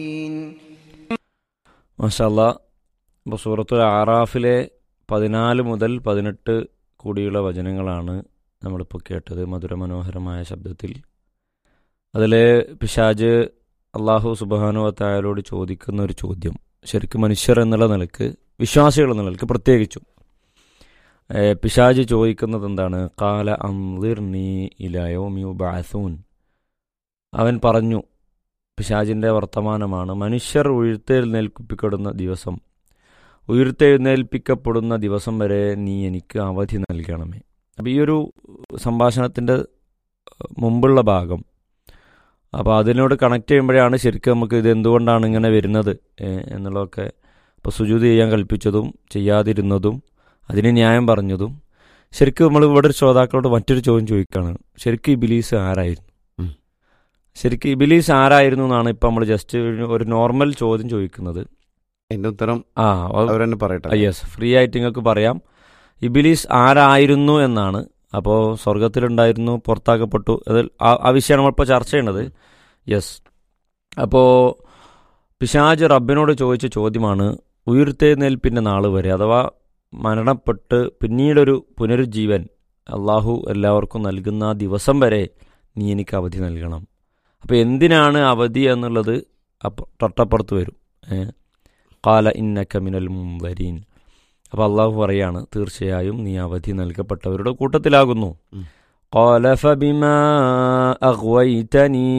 മാഷല്ല ഇപ്പോൾ സൂറത്തുൽ ആറാഫിലെ പതിനാല് മുതൽ പതിനെട്ട് കൂടിയുള്ള വചനങ്ങളാണ് നമ്മളിപ്പോൾ കേട്ടത് മധുരമനോഹരമായ ശബ്ദത്തിൽ അതിലെ പിശാജ് അള്ളാഹു സുബാനുവത്തായാലോട് ചോദിക്കുന്ന ഒരു ചോദ്യം ശരിക്കും മനുഷ്യർ എന്നുള്ള നിലക്ക് വിശ്വാസികൾ എന്നുള്ള നിലക്ക് പ്രത്യേകിച്ചും ഏ, പിശാജ് ചോദിക്കുന്നത് എന്താണ് കാല അംദിർ നീ ഇലായോ മ്യു ബാസൂൻ അവൻ പറഞ്ഞു പിശാജിൻ്റെ വർത്തമാനമാണ് മനുഷ്യർ ഉയർത്തെഴുന്നേൽപ്പിക്കപ്പെടുന്ന ദിവസം ഉയർത്തെഴുന്നേൽപ്പിക്കപ്പെടുന്ന ദിവസം വരെ നീ എനിക്ക് അവധി നൽകണമേ അപ്പോൾ ഈ ഒരു സംഭാഷണത്തിൻ്റെ മുമ്പുള്ള ഭാഗം അപ്പോൾ അതിനോട് കണക്ട് ചെയ്യുമ്പോഴാണ് ശരിക്കും നമുക്ക് ഇത് എന്തുകൊണ്ടാണ് ഇങ്ങനെ വരുന്നത് ഏ, എന്നുള്ളതൊക്കെ ഇപ്പോൾ സുജൂത് ചെയ്യാൻ കൽപ്പിച്ചതും ചെയ്യാതിരുന്നതും അതിന് ന്യായം പറഞ്ഞതും ശരിക്കും നമ്മൾ ഇവിടെ ഒരു ശ്രോതാക്കളോട് മറ്റൊരു ചോദ്യം ചോദിക്കുകയാണ് ശരിക്കും ഇബിലീസ് ആരായിരുന്നു ഉം. ശരിക്കും ഇബിലീസ് ആരായിരുന്നു എന്നാണ് ഇപ്പം നമ്മൾ ജസ്റ്റ് ഒരു നോർമൽ ചോദ്യം ചോദിക്കുന്നത് എന്റെ ഉത്തരം ആ അവരെന്നെ പറയട്ടെ യെസ് ഫ്രീ ആയിട്ട് നിങ്ങൾക്ക് പറയാം ഇബിലീസ് ആരായിരുന്നു എന്നാണ് അപ്പോൾ സ്വർഗത്തിലുണ്ടായിരുന്നു പുറത്താക്കപ്പെട്ടു അതിൽ ആ- ആ വിഷയമാണ് നമ്മളിപ്പോൾ ചർച്ച ചെയ്യണത് യെസ് അപ്പോൾ പിശാജ് റബ്ബിനോട് ചോദിച്ച ചോദ്യമാണ് ഉയർത്തെഴുന്നേൽപ്പിൻ്റെ നാൾ വരെ അഥവാ മരണപ്പെട്ട് പിന്നീടൊരു പുനരുജ്ജീവൻ അള്ളാഹു എല്ലാവർക്കും നൽകുന്ന ആ ദിവസം വരെ നീ എനിക്ക് അവധി നൽകണം അപ്പോൾ എന്തിനാണ് അവധി എന്നുള്ളത് അപ്പ തൊട്ടപ്പുറത്ത് വരും ഏ? കാല ഇന്നക്ക മിനൽ മുംവരീൻ അപ്പോൾ അള്ളാഹു പറയാണ് തീർച്ചയായും നീ അവധി നൽകപ്പെട്ടവരുടെ കൂട്ടത്തിലാകുന്നു ഉം. قال فبما أغويتني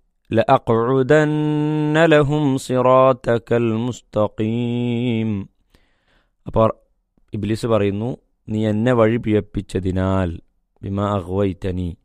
لأقعدن لهم صراطك المستقيم അപ്പോൾ ഇബ്ലിസ് പറയുന്നു നീ എന്നെ വഴി പിഴപ്പിച്ചതിനാൽ ബിമ അഗ്വൈത്തനി